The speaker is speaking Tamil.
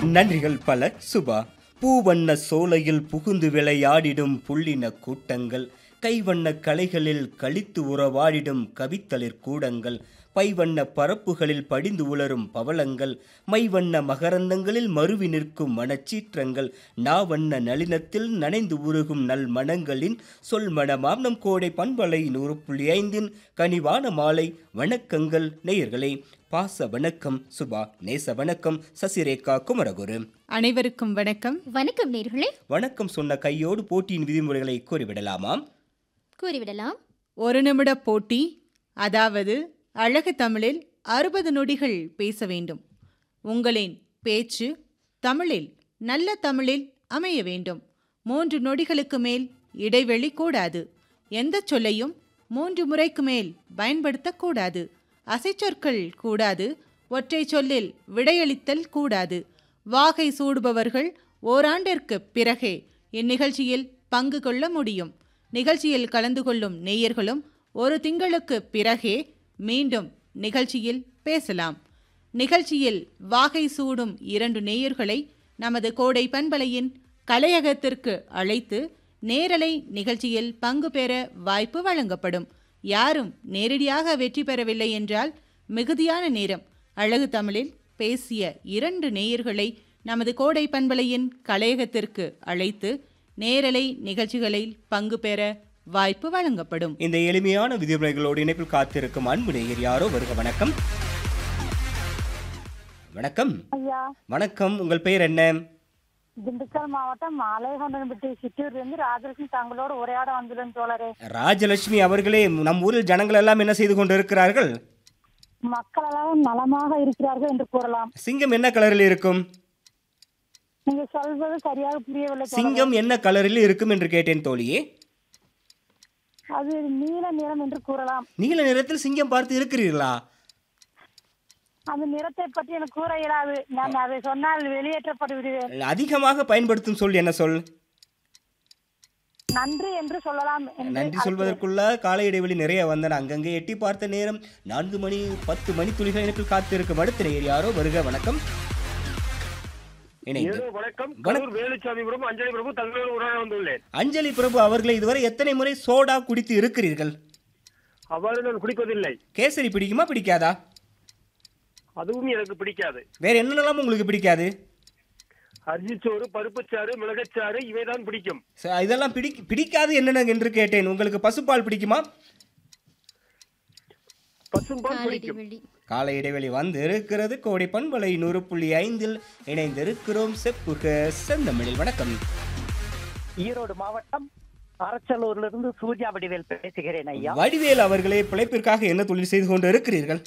நன்றிகள் பல சுபா பூவண்ண சோலையில் புகுந்து விளையாடிடும் புள்ளின கூட்டங்கள் கைவண்ண கலைகளில் கழித்து உறவாடிடும் கவித்தளிர் கூடங்கள் பைவண்ண பரப்புகளில் படிந்து உலரும் பவளங்கள் மைவண்ண மகரந்தங்களில் மருவி நிற்கும் மனச்சீற்றங்கள் நாவண்ண நளினத்தில் நனைந்து உருகும் நல் மனங்களின் சொல் மனமாம் நம் கோடை பண்பலை நூறு புள்ளி ஐந்தின் கனிவான மாலை வணக்கங்கள் நேயர்களே பாச வணக்கம் சுபா நேச வணக்கம் சசிரேகா குமரகுரு அனைவருக்கும் வணக்கம் வணக்கம் நேர்களே வணக்கம் சொன்ன கையோடு போட்டியின் விதிமுறைகளை கூறிவிடலாமாம் கூறிவிடலாம் ஒரு நிமிட போட்டி அதாவது அழகு தமிழில் அறுபது நொடிகள் பேச வேண்டும் உங்களின் பேச்சு தமிழில் நல்ல தமிழில் அமைய வேண்டும் மூன்று நொடிகளுக்கு மேல் இடைவெளி கூடாது எந்த சொல்லையும் மூன்று முறைக்கு மேல் பயன்படுத்தக்கூடாது அசைச்சொற்கள் கூடாது ஒற்றை சொல்லில் விடையளித்தல் கூடாது வாகை சூடுபவர்கள் ஓராண்டிற்கு பிறகே இந்நிகழ்ச்சியில் பங்கு கொள்ள முடியும் நிகழ்ச்சியில் கலந்து கொள்ளும் நேயர்களும் ஒரு திங்களுக்கு பிறகே மீண்டும் நிகழ்ச்சியில் பேசலாம் நிகழ்ச்சியில் வாகை சூடும் இரண்டு நேயர்களை நமது கோடை பண்பலையின் கலையகத்திற்கு அழைத்து நேரலை நிகழ்ச்சியில் பங்கு பெற வாய்ப்பு வழங்கப்படும் யாரும் நேரடியாக வெற்றி பெறவில்லை என்றால் மிகுதியான நேரம் அழகு தமிழில் பேசிய இரண்டு நேயர்களை நமது கோடை பண்பலையின் கலையகத்திற்கு அழைத்து நேரலை நிகழ்ச்சிகளில் பங்கு பெற வாய்ப்பு வழங்கப்படும் இந்த எளிமையான விதிமுறைகளோடு இணைப்பில் காத்திருக்கும் அன்பு நேயர் யாரோ வருக வணக்கம் வணக்கம் ஐயா வணக்கம் உங்கள் பெயர் என்ன திண்டுக்கல் மாவட்டம் மாலைகொண்டன்பட்டி சிற்றூர்ல இருந்து ராஜலட்சுமி தங்களோடு உரையாட வந்துள்ளேன் தோழரே ராஜலட்சுமி அவர்களே நம் ஊரில் ஜனங்கள் எல்லாம் என்ன செய்து கொண்டிருக்கிறார்கள் மக்கள் எல்லாம் நலமாக இருக்கிறார்கள் என்று கூறலாம் சிங்கம் என்ன கலரில் இருக்கும் நீங்க சொல்வது சரியாக புரியவில்லை தோழரே. சிங்கம் என்ன கலரில் இருக்கும் என்று கேட்டேன் தோழியே அது நீல நிறம் என்று கூறலாம் நீல நிறத்தில் சிங்கம் பார்த்து இருக்கிறீர்களா அந்த நிறத்தை பற்றி எனக்கு கூற இயலாது நான் அதை சொன்னால் வெளியேற்றப்பட்டு விடுவேன் அதிகமாக பயன்படுத்தும் சொல் என்ன சொல் நன்றி என்று சொல்லலாம் என்று நன்றி சொல்வதற்குள்ள கால இடைவெளி நிறைய வந்தன அங்கங்கே எட்டி பார்த்த நேரம் நான்கு மணி பத்து மணி துளிகள் இணைப்பில் காத்திருக்கும் அடுத்த நேயர் யாரோ வருக வணக்கம் இணைந்து ஏதோ வணக்கம் வணக்கம். கரூர் வேலுச்சாமி பிரபு அஞ்சலி பிரபு தங்களோடு உரையாட வந்துள்ளேன் அஞ்சலி பிரபு அவர்களை இதுவரை எத்தனை முறை சோடா குடித்து இருக்கிறீர்கள் அவ்வாறு நான் குடிப்பதில்லை கேசரி பிடிக்குமா பிடிக்காதா அதுவும் எனக்கு பிடிக்காது வேற என்னென்னலாம் உங்களுக்கு பிடிக்காது அரிசிச்சோறு பருப்புச்சாறு மிளகச்சாறு இவைதான் பிடிக்கும் ச- இதெல்லாம் பிடி பிடிக்காது என்னென்ன என்று கேட்டேன் உங்களுக்கு பசுப்பால் பிடிக்குமா பசும்பால் பிடிக்கும் காலடிவெளி கால இடைவெளி வந்து இருக்கிறது கோடை பண்பலை நூறு புள்ளி ஐந்தில் இணைந்திருக்கிறோம் செப்புக செந்தமிழில் வணக்கம் ஈரோடு மாவட்டம் அரச்சலூர்ல இருந்து சூர்யா வடிவேல் பேசுகிறேன் ஐயா வடிவேல் அவர்களே பிழைப்பிற்காக என்ன தொழில் செய்து கொண்டு இருக்கிறீர்கள்